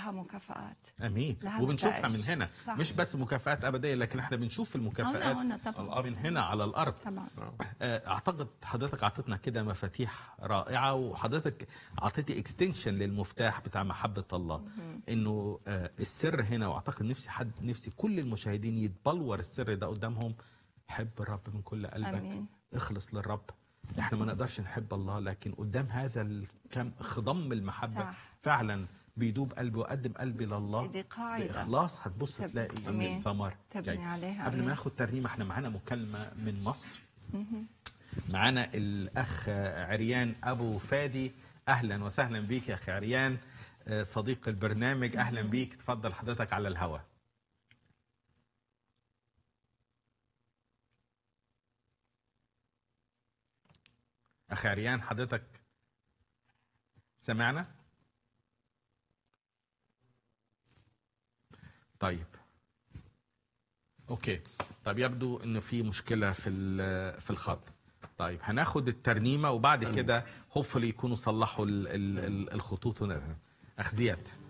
لها مكافآت امين لها وبنشوفها نتائج. من هنا صح. مش بس مكافآت ابديه لكن احنا بنشوف المكافآت هنا- هنا طبعاً. من هنا على الارض طبعا آه، اعتقد حضرتك اعطتنا كده مفاتيح رائعه وحضرتك اعطيتي اكستنشن للمفتاح بتاع محبه الله انه آه، السر هنا واعتقد نفسي حد نفسي كل المشاهدين يتبلور السر ده قدامهم حب الرب من كل قلبك آمين. اخلص للرب احنا ما نقدرش نحب الله لكن قدام هذا الكم خضم المحبه صح. فعلا بيدوب قلبي وقدم قلبي لله دي قاعدة. باخلاص هتبص تب- تلاقي أمين. الثمر تبني جاي. عليها. قبل أمين. ما ناخد ترنيمه احنا معانا مكالمه من مصر معانا الاخ عريان ابو فادي اهلا وسهلا بيك يا اخي عريان آه، صديق البرنامج اهلا بيك تفضل حضرتك على الهواء اخي عريان حضرتك سمعنا طيب اوكي طيب يبدو انه في مشكله في ال- في الخط طيب هناخد الترنيمه وبعد كده هوفلي يكونوا صلحوا ال- ال- ال- الخطوط هنا. اخ زياد